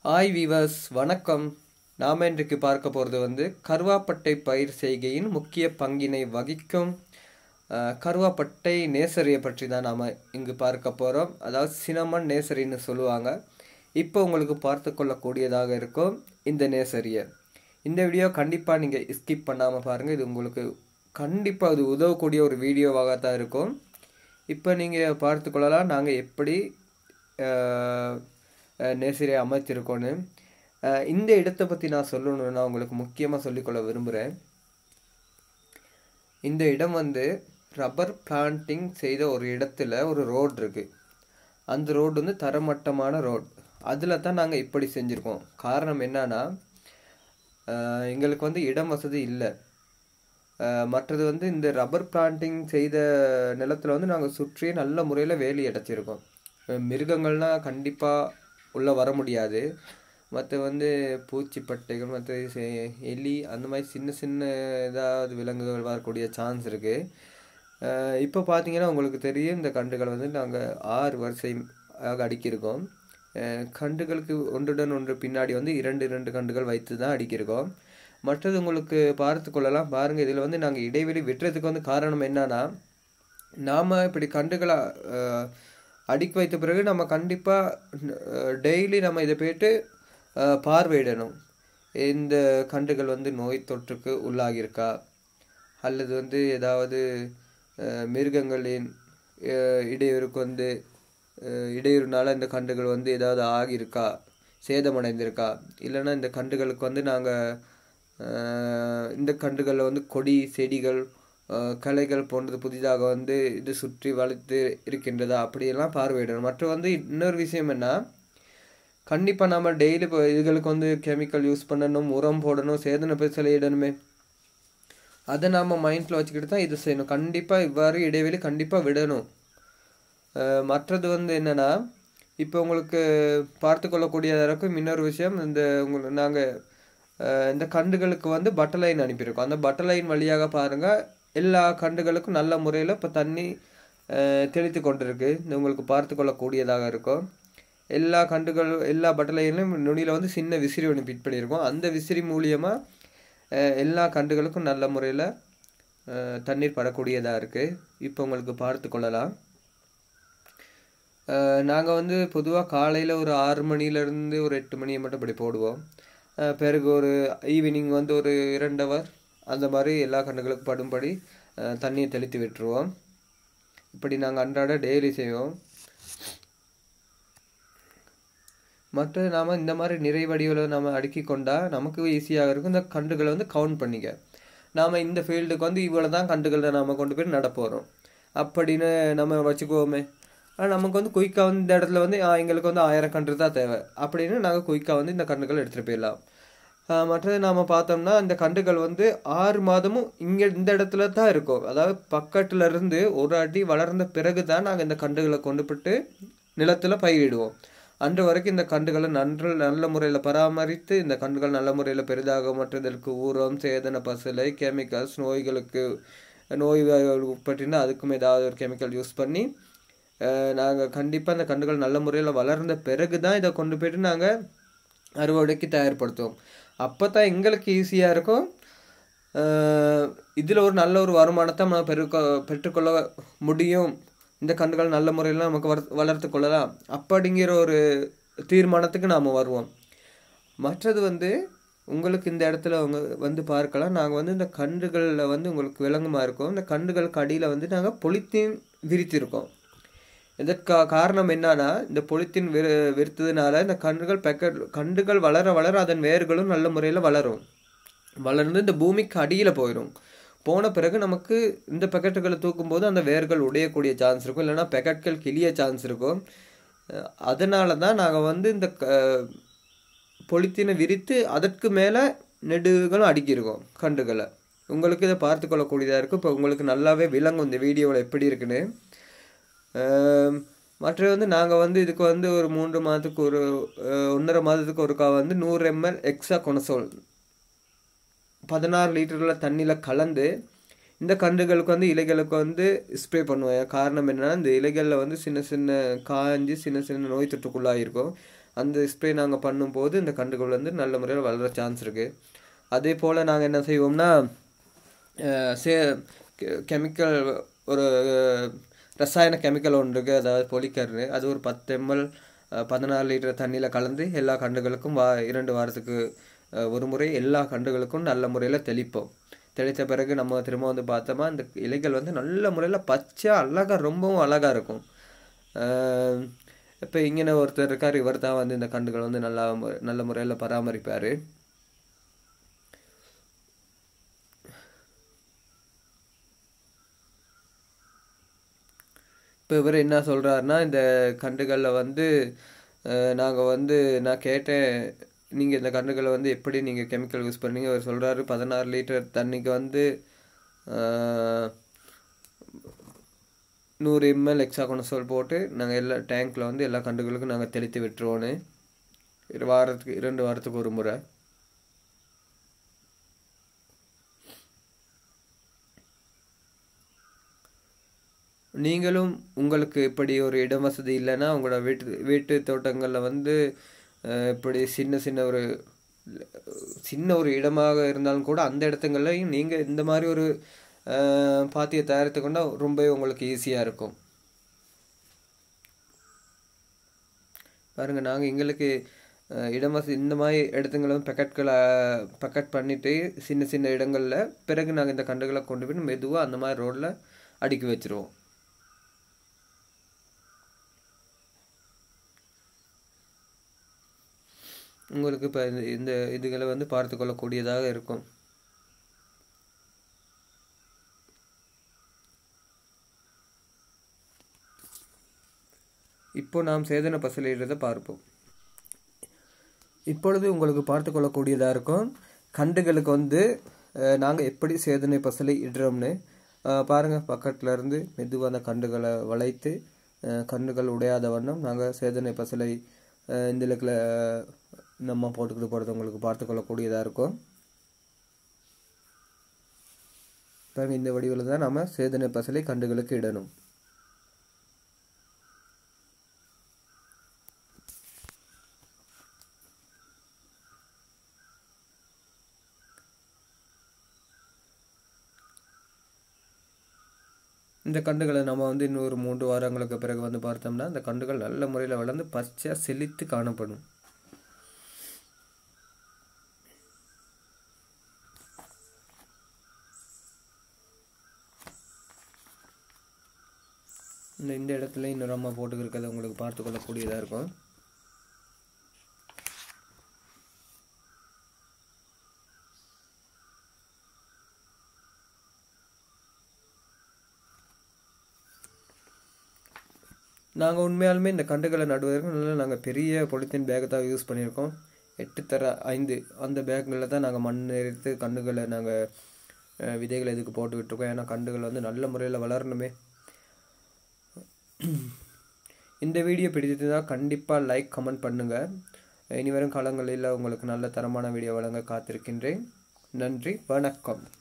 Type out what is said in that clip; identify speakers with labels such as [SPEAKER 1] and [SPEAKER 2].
[SPEAKER 1] hi viewers வணக்கம் நாம் இன்றைக்கு பார்க்க போகிறது வந்து கருவாப்பட்டை பயிர் செய்கையின் முக்கிய பங்கினை வகிக்கும் அஹ், கருவாப்பட்டை நேசரியை பற்றி தான் நாம் இங்கு பார்க்க போகிறோம் அதாவது சினமன் நேசரின்னு சொல்லுவாங்க இப்போ உங்களுக்கு பார்த்து கொள்ளக்கூடியதாக இருக்கும் இந்த நேசரியை இந்த வீடியோ கண்டிப்பாக நீங்கள் ஸ்கிப் பண்ணாமல் பாருங்கள் இது உங்களுக்கு கண்டிப்பாக அது உதவக்கூடிய ஒரு வீடியோவாக தான் இருக்கும் இப்போ நீங்கள் பார்த்து கொள்ளலாம் நாங்கள் எப்படி அஹ், அஹ், நேசரியை அமைச்சிருக்கோன்னு அஹ், இந்த இடத்தை பற்றி நான் சொல்லணும்னா உங்களுக்கு முக்கியமாக சொல்லிக்கொள்ள விரும்புகிறேன் இந்த இடம் வந்து ரப்பர் பிளான்டிங் செய்த ஒரு இடத்துல ஒரு ரோடு இருக்கு அந்த ரோடு வந்து தரமட்டமான ரோடு அதில் தான் நாங்கள் இப்படி செஞ்சுருக்கோம் காரணம் என்னன்னா அஹ், எங்களுக்கு வந்து இடம் வசதி இல்லை மற்றது வந்து இந்த ரப்பர் பிளான்டிங் செய்த நிலத்தில் வந்து நாங்கள் சுற்றி நல்ல முறையில் வேலி அடைச்சிருக்கோம் அஹ், மிருகங்கள்லாம் கண்டிப்பாக உள்ளே வர முடியாது மற்ற வந்து பூச்சிப்பட்டைகள் மற்ற செ- எலி அந்த மாதிரி சின்ன சின்ன ஏதாவது விலங்குகள் வரக்கூடிய சான்ஸ் இருக்குது இப்போ பார்த்தீங்கன்னா உங்களுக்கு தெரியும் இந்த கண்டுகள் வந்து நாங்கள் ஆறு வரிசை ஆக அடுக்கியிருக்கோம் அஹ் கண்டுகளுக்கு ஒன்றுடன் ஒன்று பின்னாடி வந்து இரண்டு இரண்டு கண்டுகள் வைத்து தான் அடுக்கியிருக்கோம் மற்றது உங்களுக்கு பார்த்து கொள்ளலாம் பாருங்கள் இதில் வந்து நாங்கள் இடைவெளி விட்டுறதுக்கு வந்து காரணம் என்னன்னா நாம் இப்படி கண்டுகளை அஹ், அடுக்கி வைத்த பிறகு நம்ம கண்டிப்பாக டெய்லி நம்ம இதை போயிட்டு அஹ், பார்வையிடணும் இந்த கண்டுகள் வந்து நோய் தொற்றுக்கு உள்ளாகியிருக்கா அல்லது வந்து ஏதாவது அஹ், மிருகங்களின் அஹ், இடையூறுக்கு வந்து அஹ், இடையூறுனால இந்த கண்டுகள் வந்து ஏதாவது ஆகியிருக்கா சேதமடைந்திருக்கா இல்லைன்னா இந்த கண்டுகளுக்கு வந்து நாங்கள் இந்த கண்டுகளில் வந்து கொடி செடிகள் அஹ், களைகள் போன்றது புதிதாக வந்து இது சுற்றி வளர்த்து இருக்கின்றதா அப்படியெல்லாம் பார்வையிடணும் மற்ற வந்து இன்னொரு விஷயம் என்ன கண்டிப்பாக நம்ம டெய்லி இப்போ இதுகளுக்கு வந்து கெமிக்கல் யூஸ் பண்ணணும் உரம் போடணும் சேதன பெருசலை இடணுமே அதை நாம் மைண்டில் வச்சுக்கிட்டு தான் இது செய்யணும் கண்டிப்பாக இவ்வாறு இடைவெளி கண்டிப்பாக விடணும் அஹ் மற்றது வந்து என்னன்னா இப்போ உங்களுக்கு பார்த்து கொள்ளக்கூடியதாக இருக்கும் இன்னொரு விஷயம் இந்த உங்கள் நாங்கள் இந்த கண்டுகளுக்கு வந்து பட்டர்லைன் அனுப்பியிருக்கோம் அந்த பட்டர்லைன் வழியாக பாருங்கள் எல்லா கண்டுகளுக்கும் நல்ல முறையில் இப்போ தண்ணி அஹ், தெளித்து கொண்டிருக்கு இது உங்களுக்கு பார்த்து கொள்ளக்கூடியதாக இருக்கும் எல்லா கண்டுகள் எல்லா பட்டர்லைன்லையும் நுனியில் வந்து சின்ன விசிறி ஒன்று ஃபிட் பண்ணியிருக்கோம் அந்த விசிறி மூலியமாக எல்லா கண்டுகளுக்கும் நல்ல முறையில் தண்ணீர் படக்கூடியதாக இருக்குது இப்போ உங்களுக்கு பார்த்து கொள்ளலாம் நாங்கள் வந்து பொதுவாக காலையில் ஒரு ஆறு மணிலேருந்து ஒரு எட்டு மணியை மட்டும் இப்படி போடுவோம் அஹ் பிறகு ஒரு ஈவினிங் வந்து ஒரு இரண்டு ஹவர் அந்த மாதிரி எல்லா கண்டுகளுக்கும் படும்படி அஹ் தண்ணியை தெளித்து விட்டுருவோம் இப்படி நாங்கள் அன்றாட டெய்லி செய்வோம் மற்றது நாம் இந்த மாதிரி நிறை வடிவில் நம்ம அடுக்கி கொண்டா நமக்கு ஈஸியாக இருக்கும் இந்த கண்டுகளை வந்து கவுண்ட் பண்ணிக்க நாம் இந்த ஃபீல்டுக்கு வந்து இவ்வளோ தான் கண்டுகளை நாம் கொண்டு போய் நட போகிறோம் அப்படின்னு நம்ம வச்சுக்குவோமே ஆனால் நமக்கு வந்து குயிக்காக வந்து இந்த இடத்துல வந்து ஆ, எங்களுக்கு வந்து ஆயிரம் கன்று தான் தேவை அப்படின்னு நாங்கள் குயிக்காக வந்து இந்த கன்றுகள் எடுத்துகிட்டு போயிடலாம் ஆ, மற்றது நாம் பார்த்தோம்னா இந்த கன்றுகள் வந்து ஆறு மாதமும் இங்கே இந்த இடத்துல தான் இருக்கும் அதாவது பக்கத்துல இருந்து ஒரு அடி வளர்ந்த பிறகு தான் நாங்கள் இந்த கன்றுகளை கொண்டு போட்டு நிலத்தில் பயிரிடுவோம் அன்று வரைக்கும் இந்த கன்றுகளை நன்று நல்ல முறையில் பராமரித்து இந்த கன்றுகள் நல்ல முறையில் பெரிதாக மற்றதற்கு ஊரம் சேதன பசலை கெமிக்கல்ஸ் நோய்களுக்கு நோய் உட்பட்டிருந்தால் அதுக்கும் ஏதாவது ஒரு கெமிக்கல் யூஸ் பண்ணி நாங்கள் கண்டிப்பாக இந்த கன்றுகள் நல்ல முறையில் வளர்ந்த பிறகு தான் இதை கொண்டு போயிட்டு நாங்கள் அறுவடைக்கு தயார்படுத்துவோம் அப்போ தான் எங்களுக்கு ஈஸியாக இருக்கும் இதில் ஒரு நல்ல ஒரு வருமானத்தை நம்ம பெருக்க பெற்றுக்கொள்ள முடியும் இந்த கன்றுகள் நல்ல முறையில் நமக்கு வளர் வளர்த்து கொள்ளலாம் அப்படிங்கிற ஒரு தீர்மானத்துக்கு நாம் வருவோம் மற்றது வந்து உங்களுக்கு இந்த இடத்துல அவங்க வந்து பார்க்கலாம் நாங்கள் வந்து இந்த கன்றுகளில் வந்து உங்களுக்கு விலங்குமா இருக்கும் இந்த கன்றுகளுக்கு அடியில் வந்து நாங்கள் பொலித்தீன் விரித்திருக்கோம் இதற்கு காரணம் என்னன்னா இந்த பொலித்தீன் விரு விரித்ததுனால இந்த கன்றுகள் பெக்கெட் கன்றுகள் வளர வளர அதன் வேர்களும் நல்ல முறையில் வளரும் வளர்ந்து இந்த பூமிக்கு அடியில் போயிடும் போன பிறகு நமக்கு இந்த பெக்கெட்டுகளை தூக்கும்போது அந்த வேர்கள் உடையக்கூடிய சான்ஸ் இருக்கும் இல்லைன்னா பெக்கெட்கள் கிளிய சான்ஸ் இருக்கும் அஹ் அதனால தான் நாங்கள் வந்து இந்த க- பொலித்தீனை விரித்து அதற்கு மேலே நெடுகளும் அடுக்கியிருக்கோம் கண்டுகளை உங்களுக்கு இதை பார்த்து கொள்ளக்கூடியதாக இருக்கும் இப்போ உங்களுக்கு நல்லாவே விளங்கும் இந்த வீடியோவில் எப்படி இருக்குன்னு ஆம், மற்ற வந்து நாங்கள் வந்து இதுக்கு வந்து ஒரு மூன்று மாதத்துக்கு ஒரு அஹ், ஒன்றரை மாதத்துக்கு ஒருக்கா வந்து நூறு எம்எல் எக்ஸா கொனசோல் பதினாறு லிட்டரில் தண்ணியில் கலந்து இந்த கன்றுகளுக்கு வந்து இலைகளுக்கு வந்து ஸ்ப்ரே பண்ணுவேன் காரணம் என்னன்னா இந்த இலைகளில் வந்து சின்ன சின்ன காஞ்சி சின்ன சின்ன நோய் தொற்றுக்குள்ளாயிருக்கும் அந்த ஸ்ப்ரே நாங்கள் பண்ணும்போது இந்த கண்டுகள் வந்து நல்ல முறையில் வளர சான்ஸ் இருக்குது அதே போல் நாங்கள் என்ன செய்வோம்னா அஹ், சே கெமிக்கல் ஒரு அஹ், ரசாயன கெமிக்கல் ஒன்று இருக்குது அதாவது பொலிக்கர்னு அது ஒரு பத்து எம்எல் பதினாறு லிட்டர் தண்ணியில் கலந்து எல்லா கண்டுகளுக்கும் வா இரண்டு வாரத்துக்கு அஹ், ஒரு முறை எல்லா கண்டுகளுக்கும் நல்ல முறையில் தெளிப்போம் தெளித்த பிறகு நம்ம திரும்ப வந்து பார்த்தோமா இந்த இலைகள் வந்து நல்ல முறையில் பச்சை அழகாக ரொம்பவும் அழகாக இருக்கும் இப்போ இங்கே ஒருத்தர் இருக்கார் இவர் தான் வந்து இந்த கண்டுகள் வந்து நல்லா மு- நல்ல முறையில் பராமரிப்பார் இப்போ இவர் என்ன சொல்கிறாருன்னா இந்த கன்றுகளில் வந்து நாங்கள் வந்து நான் கேட்டேன் நீங்கள் இந்த கன்றுகளை வந்து எப்படி நீங்கள் கெமிக்கல் யூஸ் பண்ணீங்க அவர் சொல்கிறாரு பதினாறு லிட்டர் தண்ணிக்கு வந்து அஹ், நூறு எம்எல் எக்ஸாகோனசோல் போட்டு நாங்கள் எல்லா டேங்க்கில் வந்து எல்லா கன்றுகளுக்கும் நாங்கள் தெளித்து விட்டுருவோன்னு இரு வாரத்துக்கு இரண்டு வாரத்துக்கு ஒரு முறை நீங்களும் உங்களுக்கு இப்படி ஒரு இடம் வசதி இல்லைன்னா உங்களோட வீட்டு வீட்டு தோட்டங்களில் வந்து அஹ், இப்படி சின்ன சின்ன ஒரு சின்ன ஒரு இடமாக இருந்தாலும் கூட அந்த இடத்துங்கள்லையும் நீங்கள் இந்த மாதிரி ஒரு அஹ், பாத்தியை தயாரித்து கொண்டா ரொம்பவே உங்களுக்கு ஈஸியாக இருக்கும் பாருங்கள் நாங்கள் எங்களுக்கு அஹ், இடம் வசதி இந்த மாதிரி இடத்துங்களும் பெக்கெட்களை பெக்கெட் பண்ணிவிட்டு சின்ன சின்ன இடங்களில் பிறகு நாங்கள் இந்த கண்டுகளை கொண்டு போய் மெதுவாக அந்த மாதிரி ரோட்டில் அடுக்கி வச்சிருவோம் உங்களுக்கு இப்போ இந்த இந்த இதுகளை வந்து பார்த்து கொள்ளக்கூடியதாக இருக்கும் இப்போ நாம் சேதன பசலிடுறதை பார்ப்போம் இப்பொழுது உங்களுக்கு பார்த்து கொள்ளக்கூடியதாக இருக்கும் கண்டுகளுக்கு வந்து நாங்கள் எப்படி சேதனை பசலை இடுறோம்னு அஹ், பாருங்க பக்கத்துல இருந்து மெதுவாக அந்த கண்டுகளை வளைத்து அஹ், கண்டுகள் உடையாத வண்ணம் நாங்கள் சேதனை பசலை அஹ், இந்த இலக்கில் நம்ம போட்டுக்கிட்டு போகிறது உங்களுக்கு பார்த்து கொள்ளக்கூடியதாக இருக்கும் பாருங்க இந்த வடிவில் தான் நம்ம சேதனை பசலை கண்டுகளுக்கு இடணும் இந்த கண்டுகளை நம்ம வந்து இன்னொரு மூன்று வாரங்களுக்கு பிறகு வந்து பார்த்தோம்னா இந்த கண்டுகள் நல்ல முறையில் வளர்ந்து பச்சையாக செழித்து காணப்படும் இந்த இந்த இடத்துல இன்னொரு அம்மா போட்டு இருக்கிறத உங்களுக்கு பார்த்து கொள்ளக்கூடியதாக இருக்கும் நாங்கள் உண்மையாலுமே இந்த கண்டுகளை நடுவதற்கு நல்லா நாங்கள் பெரிய பொலித்தீன் பேக்கை தான் யூஸ் பண்ணியிருக்கோம் எட்டு தர ஐந்து அந்த பேக்குகளில் தான் நாங்கள் மண் எடுத்து கண்டுகளை நாங்கள் விதைகளை இதுக்கு போட்டுக்கிட்டு இருக்கோம் ஏன்னா கண்டுகள் வந்து நல்ல முறையில் வளரணுமே இந்த வீடியோ பிடிச்சிருந்தால் கண்டிப்பாக லைக் கமெண்ட் பண்ணுங்கள் இனி வரும் காலங்களில் உங்களுக்கு நல்ல தரமான வீடியோ வழங்க காத்திருக்கின்றேன் நன்றி வணக்கம்